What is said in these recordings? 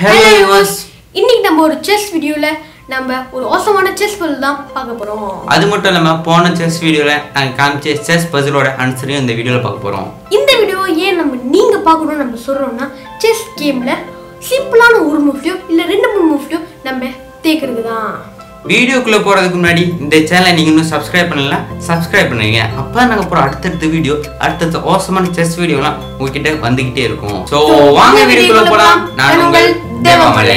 Hello viewers. இன்னைக்கு நம்ம ஒரு செஸ் வீடியோல நம்ம ஒரு அவசரமான செஸ் பல் தான் பார்க்க போறோம் அது மட்டும் இல்லாமல் போன செஸ் வீடியோவில் நாங்கள் காமிச்ச செஸ் பசிலோட ஆன்சரையும் இந்த வீடியோவில் பார்க்க போகிறோம் இந்த வீடியோ ஏன் நம்ம நீங்க பார்க்கணும்னு நம்ம சொல்றோம்னா செஸ் கேம்ல சிம்பிளான ஒரு மூவ்லையோ இல்ல ரெண்டு மூணு மூவ்லையோ நம்ம தேய்க்கிறது தான் வீடியோக்குள்ளே போகிறதுக்கு முன்னாடி இந்த சேனலை நீங்கள் இன்னும் சப்ஸ்கிரைப் பண்ணல சப்ஸ்கிரைப் பண்ணுவீங்க அப்போ நாங்கள் போகிற அடுத்தடுத்த வீடியோ அடுத்தடுத்த அவசரமான செஸ் வீடியோலாம் உங்ககிட்ட வந்துக்கிட்டே இருக்கும் ஸோ வாங்க வீடியோக்குள்ளே போகலாம் நான் உங்கள் தேவாமலை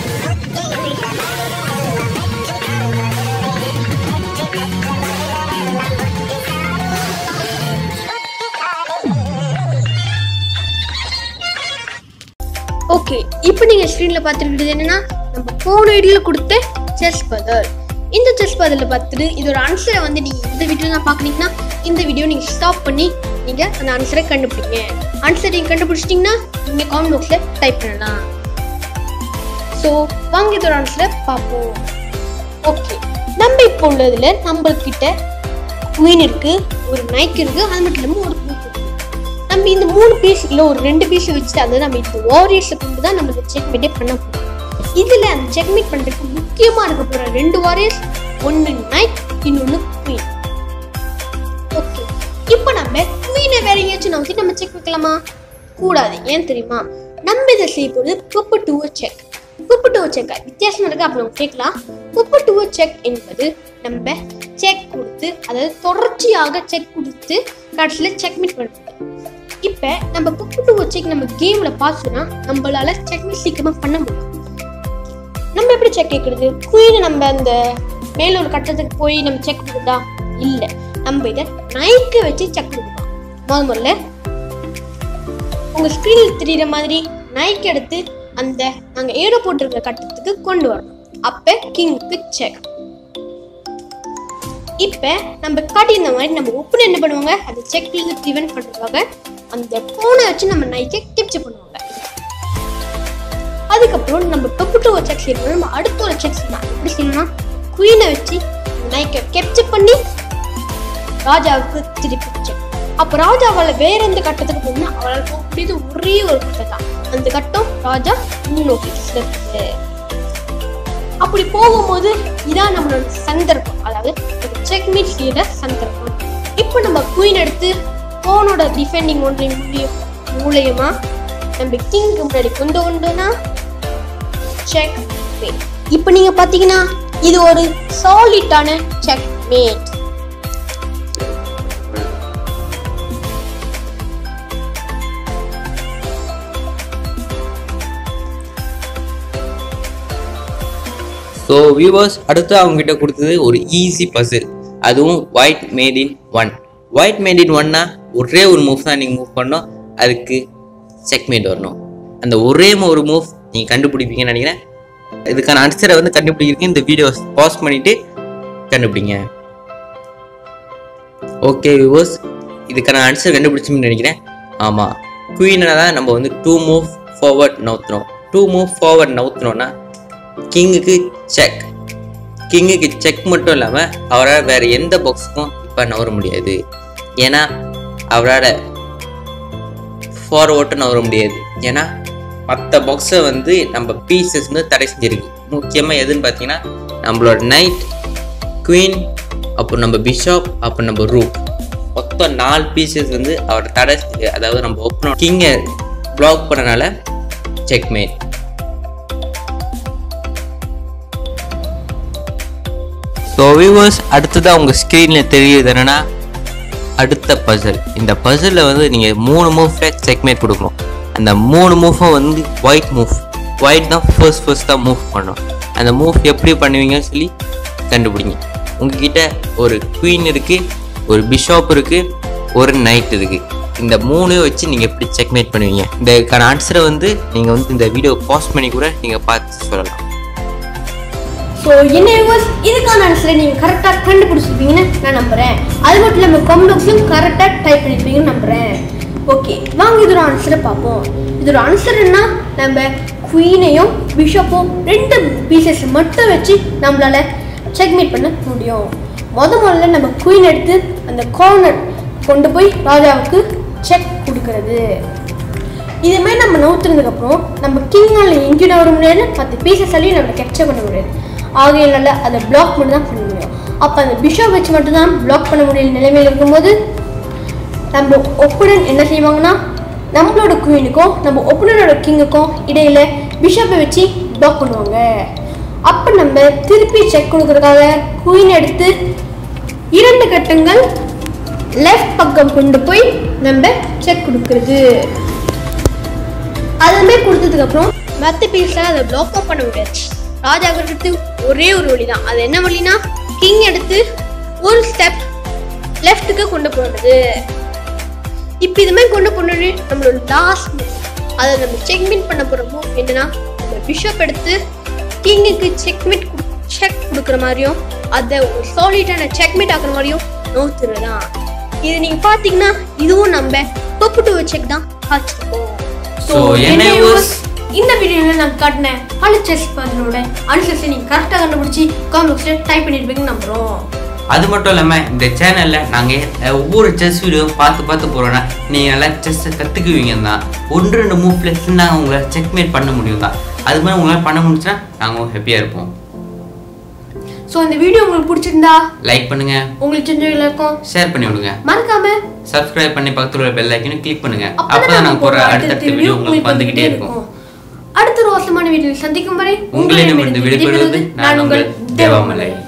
ஓகே இப்போ நீங்க ஸ்க்ரீன்ல பார்த்துருக்கிறது என்னன்னா நம்ம போன ஐடியில கொடுத்த செஸ் பதல் இந்த செஸ் பதல்ல பார்த்துட்டு இதோட ஆன்சரை வந்து நீங்க இந்த வீடியோ தான் பார்க்குறீங்கன்னா இந்த வீடியோ நீங்க ஸ்டாப் பண்ணி நீங்க அந்த ஆன்சரை கண்டுபிடிங்க ஆன்சர் நீங்க கண்டுபிடிச்சிட்டீங்கன்னா நீங்க காமெண்ட் பாக்ஸ்ல டைப் பண்ணலாம் ஸோ வாங்க இதோட ஆன்சரை பார்ப்போம் ஓகே நம்ம இப்போ உள்ளதுல நம்மக்கிட்ட குயின் இருக்கு ஒரு நைக் இருக்கு அது மட்டும் இல்லாமல் ஒரு குயின் இருக்கு நம்ம இந்த மூணு பீஸ் இல்லை ஒரு ரெண்டு பீஸ் வச்சுட்டு அதை நம்ம இந்த வாரியர்ஸை கொண்டு தான் நம்ம இந்த செக்மேட்டே பண்ண போகிறோம் இதில் அந்த செக்மேட் பண்ணுறதுக்கு முக்கியமாக இருக்க போகிற ரெண்டு வாரியர்ஸ் ஒன்று நைட் இன்னொன்று குயின் ஓகே இப்போ நம்ம குயினை வேற எங்கேயாச்சும் நோக்கி நம்ம செக் வைக்கலாமா கூடாது ஏன் தெரியுமா நம்ம இதை செய்ய போகிறது புப்பு டூ செக் புப்பு டூ செக் வித்தியாசம் இருக்கு அப்புறம் கேட்கலாம் புப்பு டூ செக் என்பது நம்ம செக் கொடுத்து அதாவது தொடர்ச்சியாக செக் கொடுத்து கடைசியில் செக்மேட் பண்ணுறது இப்போ நம்ம புக்கு டூ செக் நம்ம கேமில் பார்த்தோம்னா நம்மளால செக்மேட் சீக்கிரமாக பண்ண முடியும் நம்ம எப்படி செக் கேட்குறது குயினை நம்ம அந்த மேல ஒரு கட்டத்துக்கு போய் நம்ம செக் கொடுக்குதா இல்லை நம்ம இதை நைக்கு வச்சு செக் கொடுக்கலாம் முத முதல்ல உங்க ஸ்க்ரீனில் தெரியுற மாதிரி நைக் எடுத்து அந்த நாங்கள் ஏரோ போட்டிருக்கிற கட்டத்துக்கு கொண்டு வரணும் அப்போ கிங்க்கு செக் இப்போ நம்ம காட்டியிருந்த மாதிரி நம்ம ஒப்புன்னு என்ன பண்ணுவாங்க அந்த செக்லேருந்து ப்ரிவென்ட் பண்ணுறதுக்காக அந்த ஃபோனை வச்சு நம்ம நைக்கை கேப்சர் பண்ணுவாங்க அதுக்கப்புறம் நம்ம டொப்பு டூ செக் செய்யணும் நம்ம அடுத்த ஒரு செக் செய்யலாம் எப்படி செய்யணும்னா குயினை வச்சு நைக்கை கேப்சர் பண்ணி ராஜாவுக்கு திருப்பி செக் அப்போ ராஜாவால் வேற எந்த கட்டத்துக்கு போகணும்னா அவளால் போக முடியுது ஒரே ஒரு கட்டம் தான் அந்த கட்டம் ராஜா முன்னோக்கி செலுத்துது அப்படி போகும்போது இதான் நம்மளோட சந்தர்ப்பம் அதாவது செக் மீட் செய்யற சந்தர்ப்பம் இப்போ நம்ம குயின் எடுத்து போனோட டிஃபெண்டிங் ஒன்றை மூலியம் மூலியமா நம்ம கிங்க்கு முன்னாடி கொண்டு வந்தோம்னா செக் மேட் இப்போ நீங்க பாத்தீங்கன்னா இது ஒரு சாலிட்டான செக் மேட் ஸோ வியூவர்ஸ் அடுத்து அவங்ககிட்ட கொடுத்தது ஒரு ஈஸி பசில் அதுவும் white mate in one white mate in ஒன்னா ஒரே ஒரு மூவ் தான் நீங்கள் மூவ் பண்ணோம் அதுக்கு செக்மேட் வரணும் அந்த ஒரே ஒரு மூவ் நீங்கள் கண்டுபிடிப்பீங்கன்னு நினைக்கிறேன் இதுக்கான ஆன்சரை வந்து கண்டுபிடிக்கிறீங்க இந்த வீடியோ பாஸ் பண்ணிவிட்டு கண்டுபிடிங்க ஓகே வியூவர்ஸ் இதுக்கான ஆன்சர் கண்டுபிடிச்சுன்னு நினைக்கிறேன் ஆமாம் குயினை தான் நம்ம வந்து டூ மூவ் ஃபார்வர்ட் நவுத்துறோம் டூ மூவ் ஃபார்வர்ட் நவுத்துனோன்னா கிங்குக்கு செக் கிங்குக்கு செக் மட்டும் இல்லாமல் அவரால் வேற எந்த பாக்ஸுக்கும் இப்போ நவர முடியாது ஏன்னா அவரால் ஃபார்வர்ட்டு நவர முடியாது ஏன்னா மற்ற பாக்ஸை வந்து நம்ம பீசஸ் வந்து தடை செஞ்சிருக்கு முக்கியமாக எதுன்னு பார்த்தீங்கன்னா நம்மளோட நைட் குவீன் அப்புறம் நம்ம பிஷாப் அப்புறம் நம்ம ரூக் மொத்தம் நாலு பீசஸ் வந்து அவர் தடை செஞ்சு அதாவது நம்ம ஓப்பன் கிங்கை பிளாக் பண்ணனால செக்மேட் ஸோ வியூவர்ஸ் அடுத்ததாக உங்கள் ஸ்க்ரீனில் தெரியுது என்னென்னா அடுத்த பசில் இந்த பசிலில் வந்து நீங்கள் மூணு மூவ்ல செக்மேட் கொடுக்கணும் அந்த மூணு மூவும் வந்து ஒயிட் மூவ் ஒயிட் தான் ஃபர்ஸ்ட் ஃபர்ஸ்ட்டாக மூவ் பண்ணணும் அந்த மூவ் எப்படி பண்ணுவீங்கன்னு சொல்லி கண்டுபிடிங்க உங்ககிட்ட ஒரு குவீன் இருக்குது ஒரு பிஷாப் இருக்குது ஒரு நைட் இருக்குது இந்த மூணு வச்சு நீங்கள் எப்படி செக்மேட் பண்ணுவீங்க இதுக்கான ஆன்சரை வந்து நீங்கள் வந்து இந்த வீடியோ பாஸ் பண்ணி கூட நீங்கள் பார்த்து சொல்லலாம் ஸோ என்ன வியூவர்ஸ் இதுக்கான ஆன்சரை நீங்கள் கரெக்டாக கண்டுபிடிச்சிருப்பீங்கன்னு நான் நம்புகிறேன் அது மட்டும் இல்லாமல் கமெண்ட் கரெக்டாக டைப் பண்ணியிருப்பீங்கன்னு நம்புகிறேன் ஓகே வாங்க இதோட ஆன்சரை பார்ப்போம் இதோட ஆன்சர் என்ன நம்ம குயினையும் பிஷப்பும் ரெண்டு பீசஸ் மட்டும் வச்சு நம்மளால செக்மேட் பண்ண முடியும் முத முதல்ல நம்ம குயின் எடுத்து அந்த கார்னர் கொண்டு போய் ராஜாவுக்கு செக் கொடுக்கறது இது மாதிரி நம்ம நவுத்துனதுக்கு அப்புறம் நம்ம கிங்கால எங்கேயும் வர முடியாது பத்து பீசஸ் அள்ளி நம்ம கேப்சர் பண்ண முடியாது ஆகையினால அதை பிளாக் மட்டும் தான் பண்ண முடியும் அப்போ அந்த பிஷப் வச்சு மட்டும் தான் பிளாக் பண்ண முடியல நிலைமையில் இருக்கும்போது நம்ம ஒப்புடன் என்ன செய்வாங்கன்னா நம்மளோட குயினுக்கும் நம்ம ஒப்புனரோட கிங்குக்கும் இடையில பிஷப்பை வச்சு பிளாக் பண்ணுவாங்க அப்போ நம்ம திருப்பி செக் கொடுக்கறதுக்காக குயின் எடுத்து இரண்டு கட்டங்கள் லெஃப்ட் பக்கம் கொண்டு போய் நம்ம செக் கொடுக்கறது அதுமே கொடுத்ததுக்கு அப்புறம் மற்ற பீஸில் அதை பிளாக் அப் பண்ண முடியாது ராஜா இருக்கிறது ஒரே ஒரு வழி தான் அது என்ன வழினா கிங் எடுத்து ஒரு ஸ்டெப் லெஃப்ட்டுக்கு கொண்டு போகிறது இப்போ இதுமாதிரி கொண்டு போனது நம்மளோட லாஸ்ட் அதை நம்ம செக்மெண்ட் பண்ண போகிறோமோ என்னன்னா நம்ம பிஷப் எடுத்து கிங்குக்கு செக்மெட் செக் கொடுக்குற மாதிரியும் அதை ஒரு சாலிடான செக்மெட் ஆக்குற மாதிரியும் நோத்துறதான் இது நீங்கள் பார்த்தீங்கன்னா இதுவும் நம்ம தொப்பு டு செக் தான் காய்ச்சிருக்கோம் So, என்ன viewers? இந்த வீடியோவில் நான் காட்டின பல செஸ் பதிலோட அனுசரிச்சு நீங்கள் கரெக்டாக கண்டுபிடிச்சி காமெண்ட்ஸில் டைப் பண்ணியிருப்பீங்கன்னு நம்புகிறோம் அது மட்டும் இல்லாமல் இந்த சேனலில் நாங்கள் ஒவ்வொரு செஸ் வீடியோ பார்த்து பார்த்து போகிறோன்னா நீங்கள் நல்லா செஸ்ஸை கற்றுக்குவீங்க தான் ஒன்று ரெண்டு மூவ்ல நாங்கள் உங்களை செக்மேட் பண்ண முடியும் தான் அது மாதிரி உங்களால் பண்ண முடிஞ்சுன்னா நாங்கள் ஹாப்பியாக இருப்போம் ஸோ இந்த வீடியோ உங்களுக்கு பிடிச்சிருந்தா லைக் பண்ணுங்கள் உங்களுக்கு தெரிஞ்ச எல்லாருக்கும் ஷேர் பண்ணி விடுங்க மறக்காம சப்ஸ்கிரைப் பண்ணி பக்கத்தில் உள்ள பெல் ஐக்கனை கிளிக் பண்ணுங்க அப்பதான் அப்பதான் நாங்கள் போடுற போடுற அடுத்தடுத்த வீடியோ உங்களுக்கு வந்துகிட்டே இருக்கும் அடுத்த ஒரு அவசரமான வீடியோவில் சந்திக்கும் வரை உங்களிடமிருந்து விடைபெறுவது நான் உங்கள் தேவாமலை